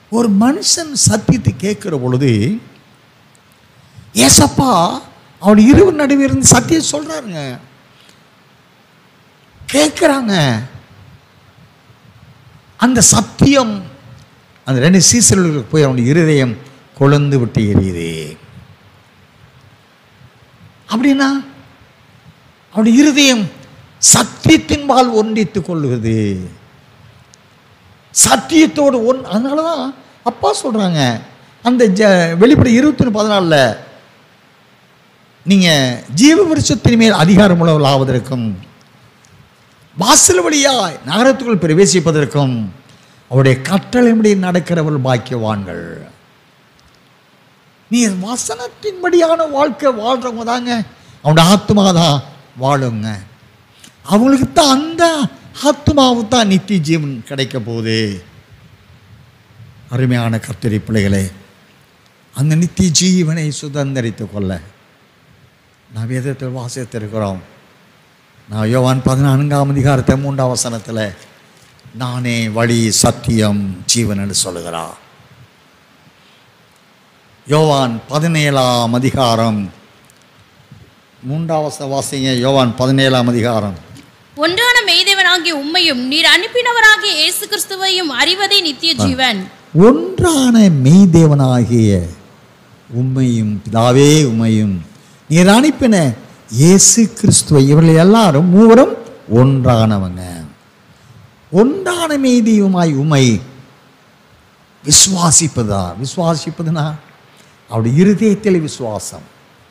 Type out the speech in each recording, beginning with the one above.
ஒரு மனுஷன் சத்தியத்தை கேட்கிற பொழுது ஏசப்பா அவன் இருவர் நடுவே இருந்து சத்தியம் சொல்றாருங்க கேட்குறாங்க அந்த சத்தியம் அந்த ரெண்டு சீசர்களுக்கு போய் அவனுடைய இருதயம் கொழுந்து விட்டு எரியுது அப்படின்னா அவனுடைய இருதயம் சத்தியத்தின்பால் ஒன்றித்துக் கொள்ளுகிறது சத்தியத்தோடு ஒன் அதனால தான் அப்பா சொல்கிறாங்க அந்த ஜ வெளிப்படை இருபத்தொன்று பதினாலில் நீங்கள் ஜீவ விருட்சத்தின் மேல் அதிகாரம் உள்ளவர்கள் ஆவதற்கும் வாசல் வழியாய் நகரத்துக்குள் பிரவேசிப்பதற்கும் அவருடைய கட்டளைப்படி நடக்கிறவர்கள் பாக்கியவான்கள் நீ வசனத்தின்படியான வாழ்க்கை வாழ்றவங்க தாங்க அவனோட ஆத்மா தான் வாழுங்க அவங்களுக்கு தான் அந்த ஆத்மாவுக்கு தான் நித்திய ஜீவன் கிடைக்க போகுது அருமையான கர்த்தரி பிள்ளைகளே அந்த நித்திய ஜீவனை சுதந்திரித்துக் கொள்ள நான் வேதத்தில் வாசித்திருக்கிறோம் நான் யோவான் பதினான்காம் அதிகாரத்தை மூன்றாம் வசனத்தில் நானே வழி சத்தியம் ஜீவன் என்று சொல்லுகிறார் யோவான் பதினேழாம் அதிகாரம் மூன்றாவது வாசிங்க யோவான் பதினேழாம் அதிகாரம் ஒன்றான மெய்தேவனாகிய உம்மையும் நீர் அனுப்பினவராகிய இயேசு கிறிஸ்துவையும் அறிவதே நித்திய ஜீவன் ஒன்றான மெய்தேவனாகிய உம்மையும் பிதாவே உம்மையும் நீர் அனுப்பின இயேசு கிறிஸ்துவை இவர்கள் எல்லாரும் மூவரும் ஒன்றானவங்க ஒன்றான மெய்தெய்வமாய் உமை விசுவாசிப்பதா விசுவாசிப்பதுனா அவருடைய இருதயத்திலே விசுவாசம்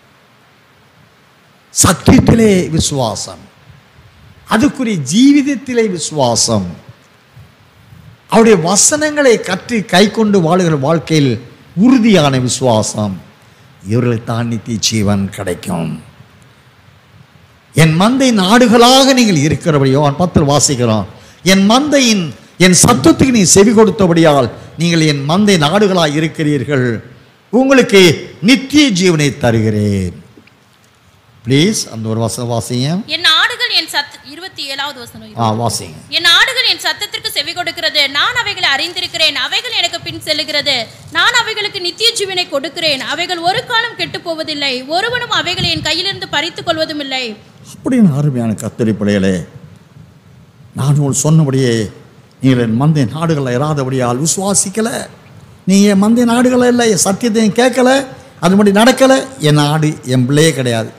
சத்தியத்திலே விசுவாசம் அதுக்குரிய ஜீவிதத்திலே விசுவாசம் அவருடைய வசனங்களை கற்று கை கொண்டு வாழுகிற வாழ்க்கையில் உறுதியான விசுவாசம் இவர்களுக்கு தான் நித்திய ஜீவன் கிடைக்கும் என் மந்தை நாடுகளாக நீங்கள் இருக்கிறபடியோ அவன் பத்தில் வாசிக்கிறோம் என் மந்தையின் என் சத்தத்துக்கு நீ செவி கொடுத்தபடியால் நீங்கள் என் மந்தை நாடுகளாக இருக்கிறீர்கள் உங்களுக்கு நித்திய ஜீவனை தருகிறேன் ப்ளீஸ் அந்த ஒரு வசனம் வாசிங்க என் ஆடுகள் என் சத் இருபத்தி ஏழாவது வசனம் ஆ வாசிங்க என் ஆடுகள் என் சத்தத்திற்கு செவி கொடுக்கிறது நான் அவைகளை அறிந்திருக்கிறேன் அவைகள் எனக்கு பின் செல்லுகிறது நான் அவைகளுக்கு நித்திய ஜீவனை கொடுக்கிறேன் அவைகள் ஒரு காலம் கெட்டு போவதில்லை ஒருவனும் அவைகளை என் கையிலிருந்து பறித்துக் கொள்வதும் இல்லை அப்படின்னு அருமையான கத்தரி பிள்ளைகளே நான் உங்களுக்கு சொன்னபடியே நீங்கள் என் மந்தை நாடுகளை இராதபடியால் விசுவாசிக்கலை நீங்கள் என் மந்தை நாடுகளை இல்லை என் சத்தியத்தை நீ கேட்கல அதுபடி நடக்கலை என் நாடு என் பிள்ளையே கிடையாது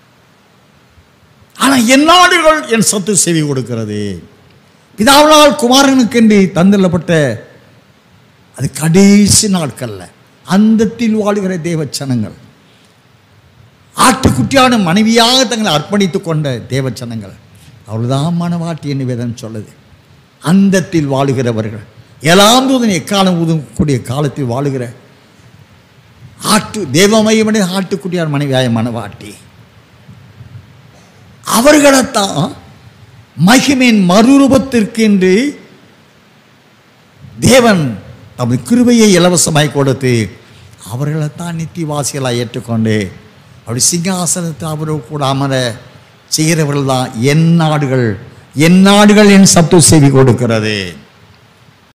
ஆனால் என் நாடுகள் என் சத்து செவி கொடுக்கிறது பிதாவினால் குமாரனுக்கென்று தந்திரப்பட்ட அது கடைசி நாட்கள்ல அந்தத்தில் வாழுகிற தேவச்சனங்கள் ஆட்டுக்குட்டியான மனைவியாக தங்களை அர்ப்பணித்துக் கொண்ட தேவச்சனங்கள் அவள்தான் மனவாட்டி என்று வேதம் சொல்லுது அந்தத்தில் வாழுகிறவர்கள் எல்லாம் தூதன் எக்காலம் ஊதக்கூடிய காலத்தில் வாழுகிற ஆட்டு தேவமயமனை ஆட்டுக்குட்டியார் மனைவியாய மனவாட்டி அவர்களைத்தான் மகிமையின் மறுரூபத்திற்கு என்று தேவன் தமது கிருபையை இலவசமாய் கொடுத்து அவர்களைத்தான் நித்தியவாசிகளாக ஏற்றுக்கொண்டு அப்படி சிங்காசனத்தை அவரோடு கூட அமர செய்கிறவர்கள் தான் என் நாடுகள் என் நாடுகள் என் சத்து செவி கொடுக்கிறது